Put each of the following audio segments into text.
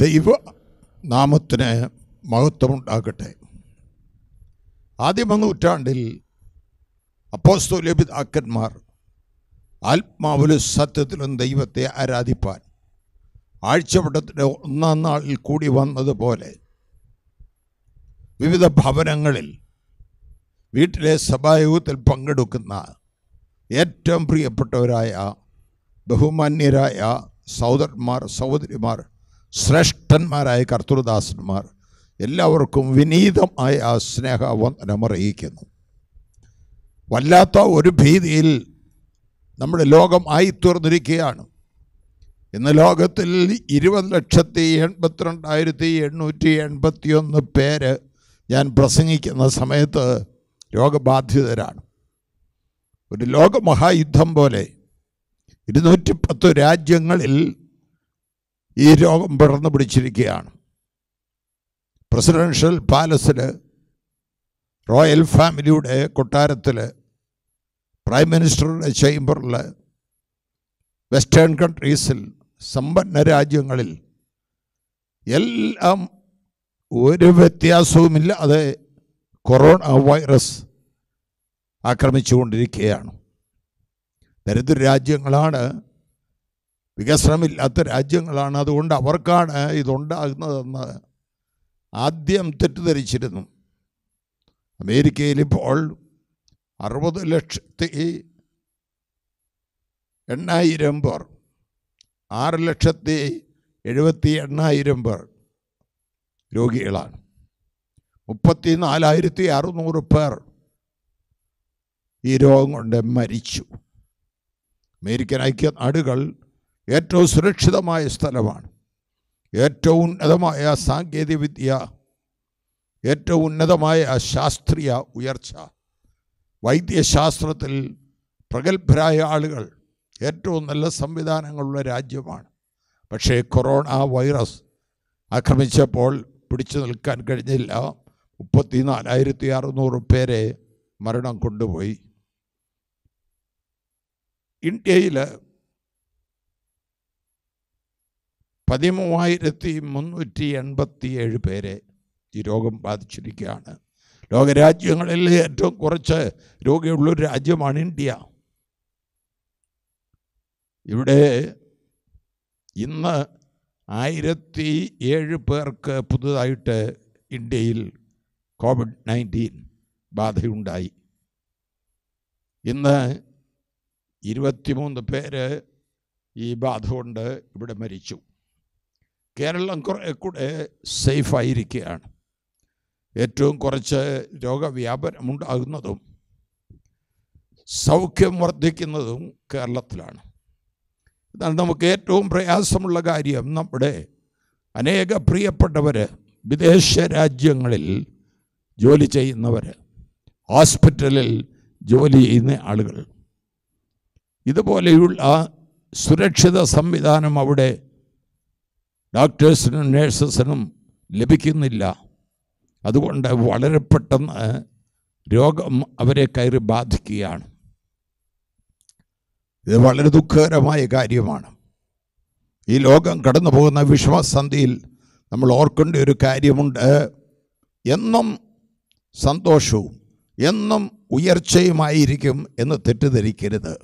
ദൈവ നാമത്തിന് മഹത്വമുണ്ടാകട്ടെ ആദ്യമ നൂറ്റാണ്ടിൽ അപ്പോസ്തോലിയ പിതാക്കന്മാർ ആത്മാവിലും സത്യത്തിലും ദൈവത്തെ ആരാധിപ്പാൻ ആഴ്ചവട്ടത്തിൻ്റെ ഒന്നാം നാളിൽ കൂടി വന്നതുപോലെ വിവിധ ഭവനങ്ങളിൽ വീട്ടിലെ സഭായോഗത്തിൽ പങ്കെടുക്കുന്ന ഏറ്റവും പ്രിയപ്പെട്ടവരായ ബഹുമാന്യരായ സഹോദരന്മാർ സഹോദരിമാർ ശ്രേഷ്ഠന്മാരായ കർത്തൃദാസന്മാർ എല്ലാവർക്കും വിനീതമായ സ്നേഹവന്ദനം അറിയിക്കുന്നു വല്ലാത്ത ഒരു ഭീതിയിൽ നമ്മുടെ ലോകം ആയിത്തീർന്നിരിക്കുകയാണ് ഇന്ന് ലോകത്തിൽ ഇരുപത് ലക്ഷത്തി എൺപത്തിരണ്ടായിരത്തി എണ്ണൂറ്റി എൺപത്തിയൊന്ന് പേര് ഞാൻ പ്രസംഗിക്കുന്ന സമയത്ത് രോഗബാധിതരാണ് ഒരു ലോകമഹായുദ്ധം പോലെ ഇരുന്നൂറ്റി പത്ത് രാജ്യങ്ങളിൽ ഈ രോഗം പടർന്നു പിടിച്ചിരിക്കുകയാണ് പ്രസിഡൻഷ്യൽ പാലസിൽ റോയൽ ഫാമിലിയുടെ കൊട്ടാരത്തിൽ പ്രൈം മിനിസ്റ്ററുടെ ചേംബറിൽ വെസ്റ്റേൺ കൺട്രീസിൽ സമ്പന്ന രാജ്യങ്ങളിൽ എല്ലാം ഒരു വ്യത്യാസവുമില്ലാതെ കൊറോണ വൈറസ് ആക്രമിച്ചുകൊണ്ടിരിക്കുകയാണ് ദരിദ്ര രാജ്യങ്ങളാണ് വികസനമില്ലാത്ത രാജ്യങ്ങളാണ് അതുകൊണ്ട് അവർക്കാണ് ഇതുണ്ടാകുന്നതെന്ന് ആദ്യം തെറ്റിദ്ധരിച്ചിരുന്നു അമേരിക്കയിൽ ഇപ്പോൾ അറുപത് ലക്ഷത്തി എണ്ണായിരം പേർ ആറ് ലക്ഷത്തി എഴുപത്തി എണ്ണായിരം പേർ രോഗികളാണ് മുപ്പത്തി നാലായിരത്തി അറുന്നൂറ് പേർ ഈ രോഗം കൊണ്ട് മരിച്ചു അമേരിക്കൻ ഐക്യനാടുകൾ ഏറ്റവും സുരക്ഷിതമായ സ്ഥലമാണ് ഏറ്റവും ഉന്നതമായ സാങ്കേതികവിദ്യ ഏറ്റവും ഉന്നതമായ ശാസ്ത്രീയ ഉയർച്ച വൈദ്യശാസ്ത്രത്തിൽ പ്രഗത്ഭരായ ആളുകൾ ഏറ്റവും നല്ല സംവിധാനങ്ങളുള്ള രാജ്യമാണ് പക്ഷേ കൊറോണ വൈറസ് ആക്രമിച്ചപ്പോൾ പിടിച്ചു നിൽക്കാൻ കഴിഞ്ഞില്ല മുപ്പത്തി നാലായിരത്തി അറുന്നൂറ് പേരെ മരണം കൊണ്ടുപോയി ഇന്ത്യയിൽ പതിമൂവായിരത്തി മുന്നൂറ്റി എൺപത്തി ഏഴ് പേരെ ഈ രോഗം ബാധിച്ചിരിക്കുകയാണ് ലോകരാജ്യങ്ങളിൽ ഏറ്റവും കുറച്ച് രോഗിയുള്ളൊരു രാജ്യമാണ് ഇന്ത്യ ഇവിടെ ഇന്ന് ആയിരത്തി ഏഴ് പേർക്ക് പുതുതായിട്ട് ഇന്ത്യയിൽ കോവിഡ് നയൻറ്റീൻ ബാധയുണ്ടായി ഇന്ന് ഇരുപത്തിമൂന്ന് പേര് ഈ ബാധ കൊണ്ട് ഇവിടെ മരിച്ചു കേരളം കുറേ കൂടെ സേഫായിരിക്കുകയാണ് ഏറ്റവും കുറച്ച് രോഗവ്യാപനമുണ്ടാകുന്നതും സൗഖ്യം വർദ്ധിക്കുന്നതും കേരളത്തിലാണ് ഇതാണ് നമുക്ക് ഏറ്റവും പ്രയാസമുള്ള കാര്യം നമ്മുടെ അനേക പ്രിയപ്പെട്ടവർ വിദേശ രാജ്യങ്ങളിൽ ജോലി ചെയ്യുന്നവർ ഹോസ്പിറ്റലിൽ ജോലി ചെയ്യുന്ന ആളുകൾ ഇതുപോലെയുള്ള സുരക്ഷിത സംവിധാനം അവിടെ ഡോക്ടേഴ്സിനും നേഴ്സസിനും ലഭിക്കുന്നില്ല അതുകൊണ്ട് വളരെ പെട്ടെന്ന് രോഗം അവരെ കയറി ബാധിക്കുകയാണ് ഇത് വളരെ ദുഃഖകരമായ കാര്യമാണ് ഈ ലോകം കടന്നു പോകുന്ന വിഷമസന്ധിയിൽ നമ്മൾ ഓർക്കേണ്ട ഒരു കാര്യമുണ്ട് എന്നും സന്തോഷവും എന്നും ഉയർച്ചയുമായിരിക്കും എന്ന് തെറ്റിദ്ധരിക്കരുത്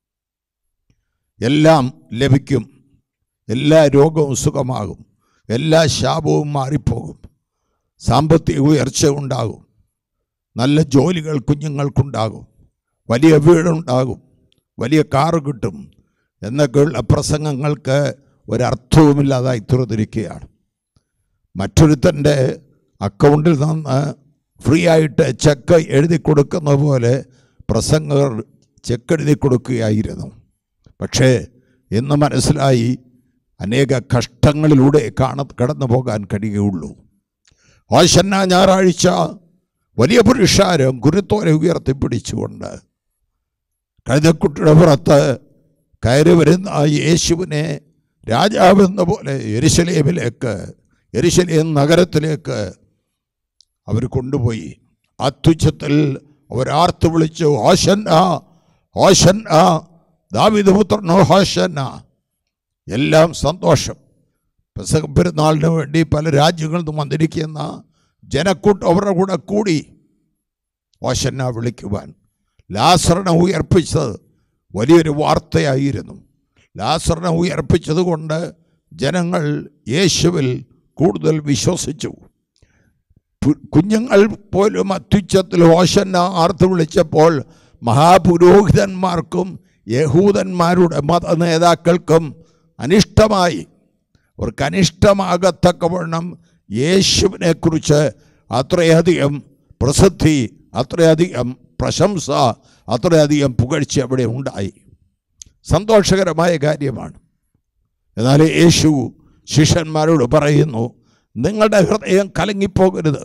എല്ലാം ലഭിക്കും എല്ലാ രോഗവും സുഖമാകും എല്ലാ ശാപവും മാറിപ്പോകും സാമ്പത്തിക ഉയർച്ച ഉണ്ടാകും നല്ല ജോലികൾ കുഞ്ഞുങ്ങൾക്കുണ്ടാകും വലിയ വീടുണ്ടാകും വലിയ കാറ് കിട്ടും എന്നൊക്കെയുള്ള പ്രസംഗങ്ങൾക്ക് ഒരർത്ഥവുമില്ലാതായി തീർന്നിരിക്കുകയാണ് മറ്റൊരുത്തൻ്റെ അക്കൗണ്ടിൽ നിന്ന് ഫ്രീ ആയിട്ട് ചെക്ക് എഴുതി കൊടുക്കുന്ന പോലെ പ്രസംഗർ ചെക്ക് എഴുതി കൊടുക്കുകയായിരുന്നു പക്ഷേ ഇന്ന് മനസ്സിലായി അനേക കഷ്ടങ്ങളിലൂടെ കാണ കടന്നു പോകാൻ കഴിയുകയുള്ളൂ ഓശന്ന ഞായറാഴ്ച വലിയ പുരുഷാരം ഗുരുത്തോരെ ഉയർത്തിപ്പിടിച്ചുകൊണ്ട് കഴുതക്കുട്ടിയുടെ പുറത്ത് കയറി വരുന്ന ആ യേശുവിനെ രാജാവെന്ന പോലെ എരിശലേമിലേക്ക് എരിശലേം നഗരത്തിലേക്ക് അവർ കൊണ്ടുപോയി അത്യുച്ചത്തിൽ അവരാർത്ത് വിളിച്ചു ഹോശന്ന ഹോശന്ന ദാവിദ് പുത്രനോ ഹോശന്ന എല്ലാം സന്തോഷം പെസഹ പെരുന്നാളിന് വേണ്ടി പല രാജ്യങ്ങളിൽ നിന്നും വന്നിരിക്കുന്ന ജനക്കൂട്ടം അവരുടെ കൂടെ കൂടി ഓശന്ന വിളിക്കുവാൻ ലാസറിനെ ഉയർപ്പിച്ചത് വലിയൊരു വാർത്തയായിരുന്നു ലാസറിനെ ഉയർപ്പിച്ചത് കൊണ്ട് ജനങ്ങൾ യേശുവിൽ കൂടുതൽ വിശ്വസിച്ചു പു- കുഞ്ഞുങ്ങൾ പോലും അത്യുച്ചത്തിൽ ഓശന്ന ആർത്ത് വിളിച്ചപ്പോൾ മഹാപുരോഹിതന്മാർക്കും യഹൂദന്മാരുടെ മത നേതാക്കൾക്കും അനിഷ്ടമായി അവർക്ക് അനിഷ്ടമാകത്തക്കവണ്ണം യേശുവിനെ കുറിച്ച് അത്രയധികം പ്രസിദ്ധി അത്രയധികം പ്രശംസ അത്രയധികം പുകഴ്ച അവിടെ ഉണ്ടായി സന്തോഷകരമായ കാര്യമാണ് എന്നാൽ യേശു ശിഷ്യന്മാരോട് പറയുന്നു നിങ്ങളുടെ ഹൃദയം കലങ്ങിപ്പോകരുത്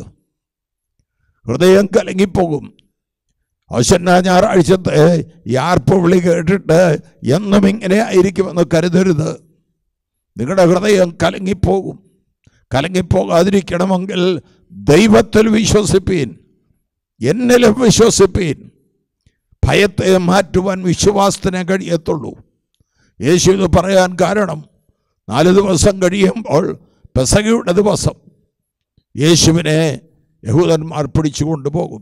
ഹൃദയം കലങ്ങിപ്പോകും ഔശന്ന ഞായറാഴ്ചത്തെ യാർപ്പ് വിളി കേട്ടിട്ട് എന്നും ഇങ്ങനെ ആയിരിക്കുമെന്ന് കരുതരുത് നിങ്ങളുടെ ഹൃദയം കലങ്ങിപ്പോകും കലങ്ങിപ്പോകാതിരിക്കണമെങ്കിൽ ദൈവത്തിൽ വിശ്വസിപ്പീൻ എന്നിലും വിശ്വസിപ്പീൻ ഭയത്തെ മാറ്റുവാൻ വിശ്വാസത്തിനെ കഴിയത്തുള്ളൂ യേശു ഇത് പറയാൻ കാരണം നാല് ദിവസം കഴിയുമ്പോൾ പെസകയുടെ ദിവസം യേശുവിനെ യഹൂദന്മാർ പിടിച്ചു കൊണ്ടുപോകും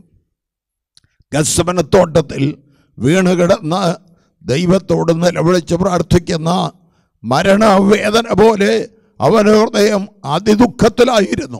ഗസ്മനത്തോട്ടത്തിൽ വീണ് കിടന്ന് ദൈവത്തോട് നിലവിളിച്ച് പ്രാർത്ഥിക്കുന്ന മരണവേദന പോലെ അവന് ഹൃദയം അതിദുഃഖത്തിലായിരുന്നു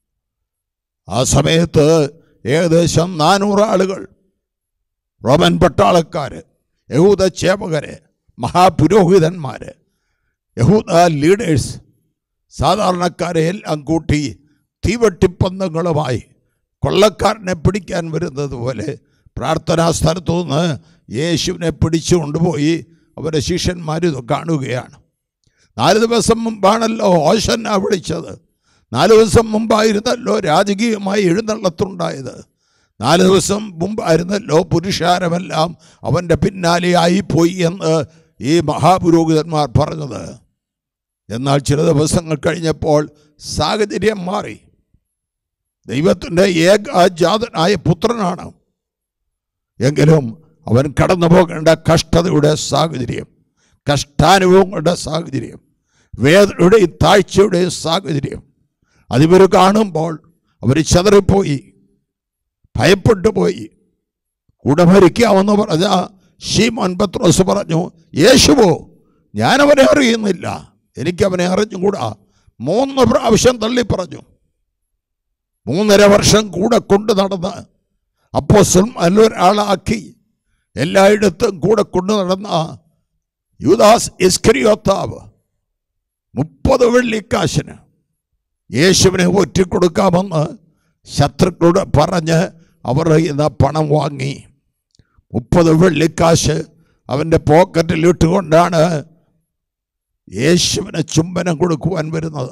ആ സമയത്ത് ഏകദേശം നാനൂറ് ആളുകൾ റോമൻ പട്ടാളക്കാര് യഹൂദ ചേവകര് മഹാപുരോഹിതന്മാര് യഹൂദ ലീഡേഴ്സ് സാധാരണക്കാരെ എല്ലാം കൂട്ടി തീവട്ടിപ്പന്തങ്ങളുമായി കൊള്ളക്കാരനെ പിടിക്കാൻ വരുന്നത് പോലെ പ്രാർത്ഥനാ സ്ഥലത്തു നിന്ന് യേശുവിനെ പിടിച്ചു കൊണ്ടുപോയി അവരുടെ ശിഷ്യന്മാർ ഇത് കാണുകയാണ് നാല് ദിവസം മുമ്പാണല്ലോ ഓശന്ന വിളിച്ചത് നാല് ദിവസം മുമ്പായിരുന്നല്ലോ രാജകീയമായി എഴുന്നള്ളത്തുണ്ടായത് നാല് ദിവസം മുമ്പായിരുന്നല്ലോ പുരുഷാരമെല്ലാം അവൻ്റെ പിന്നാലെയായി പോയി എന്ന് ഈ മഹാപുരോഹിതന്മാർ പറഞ്ഞത് എന്നാൽ ചില ദിവസങ്ങൾ കഴിഞ്ഞപ്പോൾ സാഹചര്യം മാറി ദൈവത്തിൻ്റെ ഏകജാതനായ പുത്രനാണ് എങ്കിലും അവൻ കടന്നു പോകേണ്ട കഷ്ടതയുടെ സാഹചര്യം കഷ്ടാനുഭവങ്ങളുടെ സാഹചര്യം വേദനയുടെയും താഴ്ചയുടെയും സാഹചര്യം അതിവർ കാണുമ്പോൾ അവർ ചതറിപ്പോയി ഭയപ്പെട്ടു പോയി കൂടെ മരിക്കാമെന്ന് പറഞ്ഞ ഷീമോൻ പത്രോസ് പറഞ്ഞു യേശുവോ ഞാനവനെ അറിയുന്നില്ല എനിക്കവനെ അറിഞ്ഞുകൂടാ മൂന്ന് പ്രാവശ്യം തള്ളി പറഞ്ഞു മൂന്നര വർഷം കൂടെ കൊണ്ടു നടന്ന് അപ്പോസ്റ്റൽ ഒരാളാക്കി എല്ലായിടത്തും കൂടെ കൊണ്ടു നടന്ന യുദാസ് ഇസ്കരിയോത്താവ് മുപ്പത് വെള്ളിക്കാശിന് യേശുവിനെ ഒറ്റിക്കൊടുക്കാമെന്ന് ശത്രുക്കളോട് പറഞ്ഞ് അവർ ഇന്ന് പണം വാങ്ങി മുപ്പത് വെള്ളിക്കാശ് അവൻ്റെ പോക്കറ്റിൽ ഇട്ടുകൊണ്ടാണ് യേശുവിന് ചുംബനം കൊടുക്കുവാൻ വരുന്നത്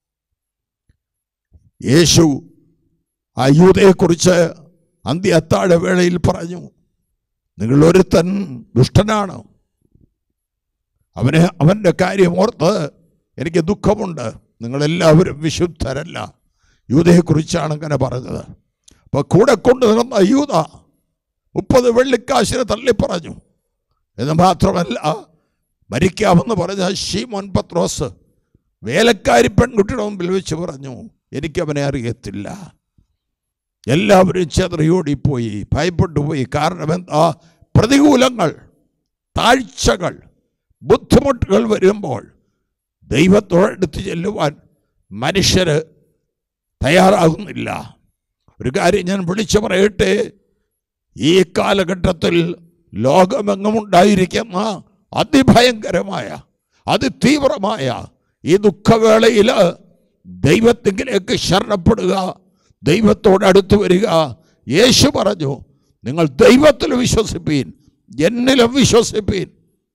യേശു ആ യൂതയെക്കുറിച്ച് അന്ത്യത്താഴ വേളയിൽ പറഞ്ഞു നിങ്ങൾ ഒരുത്തൻ ദുഷ്ടനാണ് അവന് അവൻ്റെ കാര്യം ഓർത്ത് എനിക്ക് ദുഃഖമുണ്ട് നിങ്ങളെല്ലാവരും വിശുദ്ധരല്ല യൂതയെക്കുറിച്ചാണ് അങ്ങനെ പറഞ്ഞത് അപ്പോൾ കൂടെ കൊണ്ടു നടന്ന യൂത മുപ്പത് വെള്ളിക്കാശിനെ തള്ളിപ്പറഞ്ഞു എന്ന് മാത്രമല്ല മരിക്കാമെന്ന് പറഞ്ഞ ഷീമോൻ പത്രോസ് വേലക്കാരി പെൺകുട്ടിയുടെ മുമ്പിൽ വെച്ച് പറഞ്ഞു എനിക്കവനെ അറിയത്തില്ല എല്ലാവരും ചെതറിയോടിപ്പോയി ഭയപ്പെട്ടു പോയി കാരണം എന്താ പ്രതികൂലങ്ങൾ താഴ്ചകൾ ബുദ്ധിമുട്ടുകൾ വരുമ്പോൾ ദൈവത്തോടടുത്ത് ചെല്ലുവാൻ മനുഷ്യര് തയ്യാറാകുന്നില്ല ഒരു കാര്യം ഞാൻ വിളിച്ചു പറയട്ടെ ഈ കാലഘട്ടത്തിൽ ലോകമെങ്ങും ഉണ്ടായിരിക്കുന്ന അതിഭയങ്കരമായ അതിതീവ്രമായ ഈ ദുഃഖവേളയിൽ ദൈവത്തിങ്കിലേക്ക് ശരണപ്പെടുക ദൈവത്തോട് അടുത്ത് വരിക യേശു പറഞ്ഞു നിങ്ങൾ ദൈവത്തിൽ വിശ്വസിപ്പീൻ എന്നിലും വിശ്വസിപ്പീൻ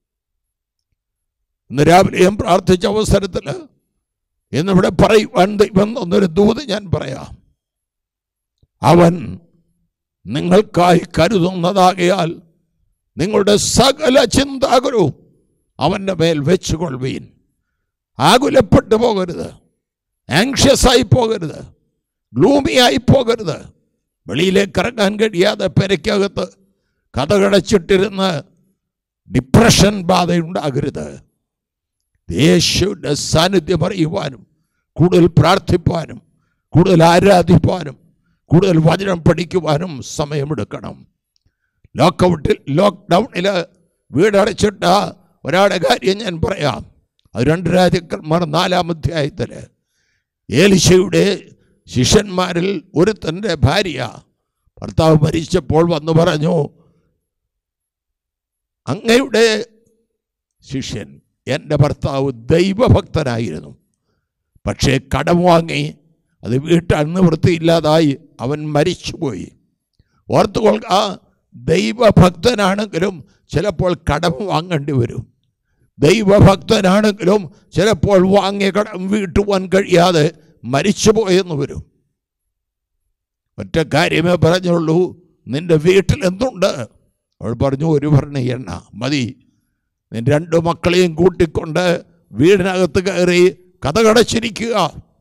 ഇന്ന് രാവിലെ ഞാൻ പ്രാർത്ഥിച്ച അവസരത്തിൽ ഇന്നിവിടെ പറയുവാൻ ദൈവം എന്നൊരു ദൂത് ഞാൻ പറയാം അവൻ നിങ്ങൾക്കായി കരുതുന്നതാകയാൽ നിങ്ങളുടെ സകല ചിന്താകുലവും അവൻ്റെ മേൽ വെച്ചുകൊള്ളുവീൻ ആകുലപ്പെട്ടു പോകരുത് ആങ്ഷ്യസ് ആയി പോകരുത് ഗ്ലൂമി ആയി പോകരുത് വെളിയിലേക്ക് ഇറങ്ങാൻ കഴിയാതെ പെരയ്ക്കകത്ത് കഥകടച്ചിട്ടിരുന്ന് ഡിപ്രഷൻ ബാധയുണ്ടാകരുത് യേശുവിൻ്റെ സാന്നിധ്യം അറിയുവാനും കൂടുതൽ പ്രാർത്ഥിപ്പാനും കൂടുതൽ ആരാധിപ്പാനും കൂടുതൽ വചനം പഠിക്കുവാനും സമയമെടുക്കണം ലോക്കൗട്ടിൽ ലോക്ക്ഡൗണിൽ വീടടച്ചിട്ട ഒരാളുടെ കാര്യം ഞാൻ പറയാം അത് രണ്ട് രാജാക്കന്മാർ നാലാം അധ്യായത്തിൽ ഏലിശയുടെ ശിഷ്യന്മാരിൽ ഒരുത്തൻ്റെ ഭാര്യ ഭർത്താവ് മരിച്ചപ്പോൾ വന്നു പറഞ്ഞു അങ്ങയുടെ ശിഷ്യൻ എൻ്റെ ഭർത്താവ് ദൈവഭക്തനായിരുന്നു പക്ഷേ കടം വാങ്ങി അത് വീട്ടാൻ നിവൃത്തിയില്ലാതായി അവൻ മരിച്ചുപോയി ഓർത്തുകൊള്ളുക ദൈവഭക്തനാണെങ്കിലും ചിലപ്പോൾ കടം വാങ്ങേണ്ടി വരും ദൈവഭക്തനാണെങ്കിലും ചിലപ്പോൾ വാങ്ങിയ കടം വീട്ടുവാൻ കഴിയാതെ മരിച്ചുപോയെന്ന് വരും ഒറ്റ കാര്യമേ പറഞ്ഞുള്ളൂ നിന്റെ വീട്ടിൽ എന്തുണ്ട് അവൾ പറഞ്ഞു ഒരു ഭരണ എണ്ണ മതി നിന്റെ രണ്ട് മക്കളെയും കൂട്ടിക്കൊണ്ട് വീടിനകത്ത് കയറി കഥകടച്ചിരിക്കുക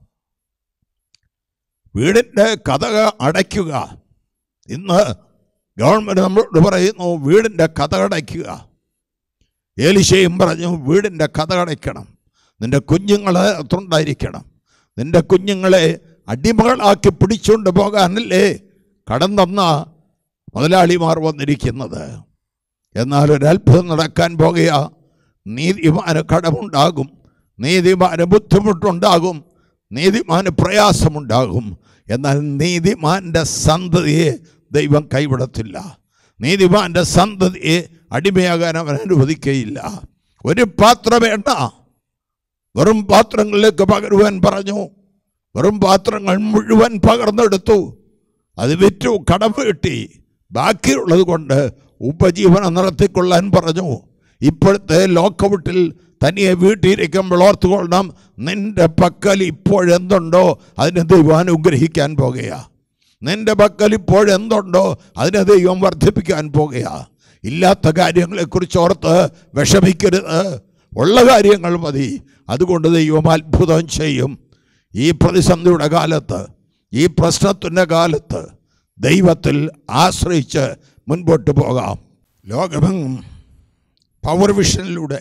വീടിൻ്റെ കഥക അടയ്ക്കുക ഇന്ന് ഗവൺമെൻറ് നമ്മളോട് പറയുന്നു വീടിൻ്റെ കഥകടയ്ക്കുക ഏലിശയും പറഞ്ഞു വീടിൻ്റെ കഥകടയ്ക്കണം നിന്റെ കുഞ്ഞുങ്ങളെ അത്തുണ്ടായിരിക്കണം നിന്റെ കുഞ്ഞുങ്ങളെ അടിമകളാക്കി പിടിച്ചുകൊണ്ട് പോകാനല്ലേ കടം തന്ന മുതലാളിമാർ വന്നിരിക്കുന്നത് എന്നാൽ ഒരു അത്ഭുതം നടക്കാൻ പോകുക നീതിമാന് കടമുണ്ടാകും നീതിമാന് ബുദ്ധിമുട്ടുണ്ടാകും നീതിമാന് പ്രയാസമുണ്ടാകും എന്നാൽ നീതിമാന്റെ സന്തതിയെ ദൈവം കൈവിടത്തില്ല നീതിമാന്റെ സന്തതിയെ അടിമയാകാൻ അവൻ അനുവദിക്കുകയില്ല ഒരു പാത്രം വേണ്ട വെറും പാത്രങ്ങളിലേക്ക് പകരുവാൻ പറഞ്ഞു വെറും പാത്രങ്ങൾ മുഴുവൻ പകർന്നെടുത്തു അത് വിറ്റു കടം വീട്ടി ബാക്കിയുള്ളത് കൊണ്ട് ഉപജീവനം നടത്തിക്കൊള്ളാൻ പറഞ്ഞു ഇപ്പോഴത്തെ ലോക്കൗട്ടിൽ തനിയെ വീട്ടിലിരിക്കുമ്പോൾ ഓർത്തുകൊള്ളണം നിന്റെ പക്കൽ ഇപ്പോഴെന്തുണ്ടോ അതിനെ ദൈവം അനുഗ്രഹിക്കാൻ പോകുക നിന്റെ പക്കൽ ഇപ്പോഴെന്തുണ്ടോ അതിനെ ദൈവം വർദ്ധിപ്പിക്കാൻ പോകുക ഇല്ലാത്ത കാര്യങ്ങളെക്കുറിച്ച് ഓർത്ത് വിഷമിക്കരുത് ഉള്ള കാര്യങ്ങൾ മതി അതുകൊണ്ട് ദൈവം അത്ഭുതം ചെയ്യും ഈ പ്രതിസന്ധിയുടെ കാലത്ത് ഈ പ്രശ്നത്തിൻ്റെ കാലത്ത് ദൈവത്തിൽ ആശ്രയിച്ച് മുൻപോട്ട് പോകാം ലോകമെങ്ങും പവർ വിഷനിലൂടെ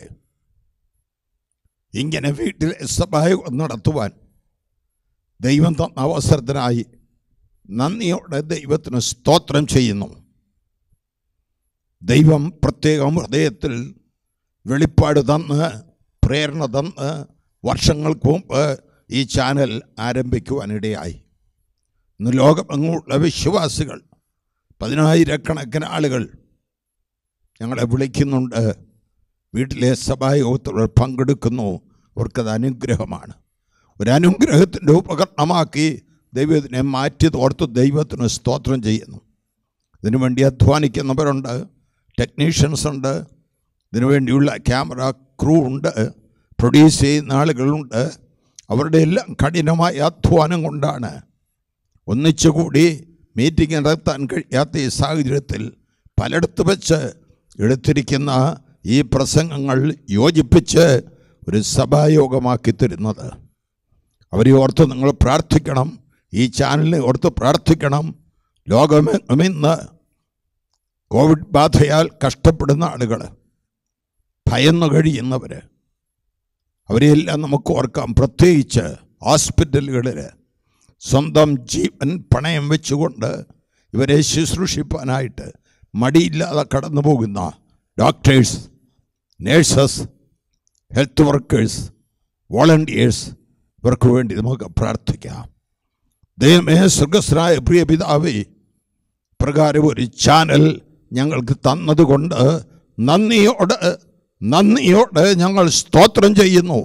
ഇങ്ങനെ വീട്ടിലെ സഹായം നടത്തുവാൻ ദൈവം തന്ന അവസരത്തിനായി നന്ദിയോടെ ദൈവത്തിന് സ്തോത്രം ചെയ്യുന്നു ദൈവം പ്രത്യേകം ഹൃദയത്തിൽ വെളിപ്പാട് തന്ന് പ്രേരണ തന്ന് വർഷങ്ങൾക്ക് മുമ്പ് ഈ ചാനൽ ആരംഭിക്കുവാനിടയായി ഇന്ന് ലോകമെങ്ങുള്ള വിശ്വാസികൾ പതിനായിരക്കണക്കിന് ആളുകൾ ഞങ്ങളെ വിളിക്കുന്നുണ്ട് വീട്ടിലെ സഭായോഗത്തിൽ പങ്കെടുക്കുന്നു അവർക്കത് അനുഗ്രഹമാണ് ഒരു അനുഗ്രഹത്തിൻ്റെ ഉപകരണമാക്കി ദൈവത്തിനെ മാറ്റി തോർത്ത് ദൈവത്തിന് സ്തോത്രം ചെയ്യുന്നു ഇതിനു വേണ്ടി അധ്വാനിക്കുന്നവരുണ്ട് ടെക്നീഷ്യൻസ് ഉണ്ട് ഇതിനു വേണ്ടിയുള്ള ക്യാമറ ക്രൂ ഉണ്ട് പ്രൊഡ്യൂസ് ചെയ്യുന്ന ആളുകളുണ്ട് അവരുടെ എല്ലാം കഠിനമായ അധ്വാനം കൊണ്ടാണ് ഒന്നിച്ചുകൂടി മീറ്റിംഗ് നടത്താൻ കഴിയാത്ത ഈ സാഹചര്യത്തിൽ പലയിടത്ത് വെച്ച് എടുത്തിരിക്കുന്ന ഈ പ്രസംഗങ്ങൾ യോജിപ്പിച്ച് ഒരു സഭായോഗമാക്കി തരുന്നത് അവരെ ഓർത്ത് നിങ്ങൾ പ്രാർത്ഥിക്കണം ഈ ചാനലിനെ ഓർത്ത് പ്രാർത്ഥിക്കണം ലോകമെന്ന് കോവിഡ് ബാധയാൽ കഷ്ടപ്പെടുന്ന ആളുകൾ ഭയന്നു കഴിയുന്നവർ അവരെയെല്ലാം നമുക്ക് ഓർക്കാം പ്രത്യേകിച്ച് ഹോസ്പിറ്റലുകളിൽ സ്വന്തം ജീവൻ പണയം വെച്ചുകൊണ്ട് ഇവരെ ശുശ്രൂഷിപ്പാനായിട്ട് മടിയില്ലാതെ കടന്നു പോകുന്ന doctors nurses health workers volunteers ഇവർക്ക് വേണ്ടി നമുക്ക് പ്രാർത്ഥിക്കാം ദൈവമേ സ്വർഗസ്രായ പ്രിയ പിതാവേ പ്രകാരം ഒരു ചാനൽ ഞങ്ങൾക്ക് തന്നതുകൊണ്ട് നന്ദിയോട് നന്ദിയോട് ഞങ്ങൾ സ്തോത്രം ചെയ്യുന്നു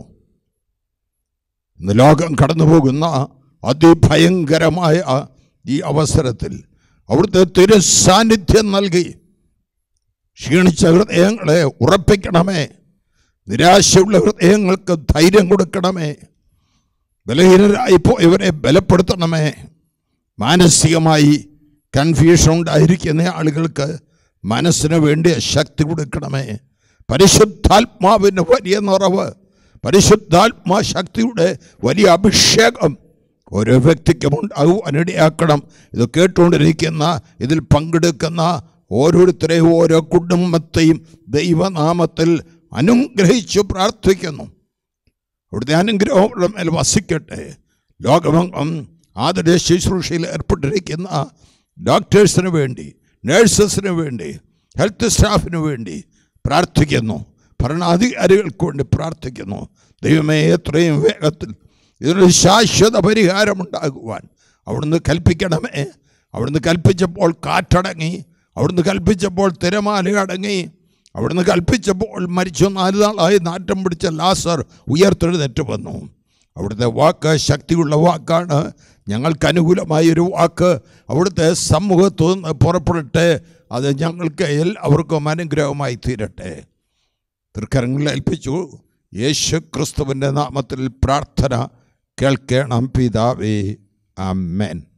ഇന്ന് ലോകം കടന്നു പോകുന്ന അതിഭയങ്കരമായ ഈ അവസരത്തിൽ അവിടുത്തെ തിരു സാന്നിധ്യം നൽകി ക്ഷീണിച്ച ഹൃദയങ്ങളെ ഉറപ്പിക്കണമേ നിരാശയുള്ള ഹൃദയങ്ങൾക്ക് ധൈര്യം കൊടുക്കണമേ ബലഹീനരായി പോയവരെ ബലപ്പെടുത്തണമേ മാനസികമായി കൺഫ്യൂഷൻ ഉണ്ടായിരിക്കുന്ന ആളുകൾക്ക് മനസ്സിന് വേണ്ടിയ ശക്തി കൊടുക്കണമേ പരിശുദ്ധാത്മാവിന് വലിയ നിറവ് പരിശുദ്ധാത്മാ ശക്തിയുടെ വലിയ അഭിഷേകം ഓരോ വ്യക്തിക്കും ഉണ്ടാകുവാനിടയാക്കണം ഇത് കേട്ടുകൊണ്ടിരിക്കുന്ന ഇതിൽ പങ്കെടുക്കുന്ന ഓരോരുത്തരെയും ഓരോ കുടുംബത്തെയും ദൈവനാമത്തിൽ അനുഗ്രഹിച്ചു പ്രാർത്ഥിക്കുന്നു അവിടുത്തെ അനുഗ്രഹം അവരുടെ മേൽ വസിക്കട്ടെ ലോകമെങ്ങും ആതുര ശുശ്രൂഷയിൽ ഏർപ്പെട്ടിരിക്കുന്ന ഡോക്ടേഴ്സിന് വേണ്ടി നേഴ്സസിന് വേണ്ടി ഹെൽത്ത് സ്റ്റാഫിന് വേണ്ടി പ്രാർത്ഥിക്കുന്നു ഭരണാധികാരികൾക്ക് വേണ്ടി പ്രാർത്ഥിക്കുന്നു ദൈവമേ എത്രയും വേഗത്തിൽ ഇതിനൊരു ശാശ്വത പരിഹാരമുണ്ടാകുവാൻ അവിടുന്ന് കൽപ്പിക്കണമേ അവിടുന്ന് കൽപ്പിച്ചപ്പോൾ കാറ്റടങ്ങി അവിടുന്ന് കൽപ്പിച്ചപ്പോൾ തിരമാല അടങ്ങി അവിടുന്ന് കൽപ്പിച്ചപ്പോൾ മരിച്ചു നാല് നാളായി നാറ്റം പിടിച്ച ലാസർ ഉയർത്തെഴുന്നേറ്റ് വന്നു അവിടുത്തെ വാക്ക് ശക്തിയുള്ള വാക്കാണ് ഞങ്ങൾക്ക് അനുകൂലമായൊരു വാക്ക് അവിടുത്തെ സമൂഹത്തു നിന്ന് പുറപ്പെടട്ടെ അത് ഞങ്ങൾക്ക് എല്ലാവർക്കും അനുഗ്രഹമായി തീരട്ടെ തൃക്കരങ്ങളിൽ ഏൽപ്പിച്ചു യേശു ക്രിസ്തുവിൻ്റെ നാമത്തിൽ പ്രാർത്ഥന കേൾക്കണം പിതാവേ ആമേൻ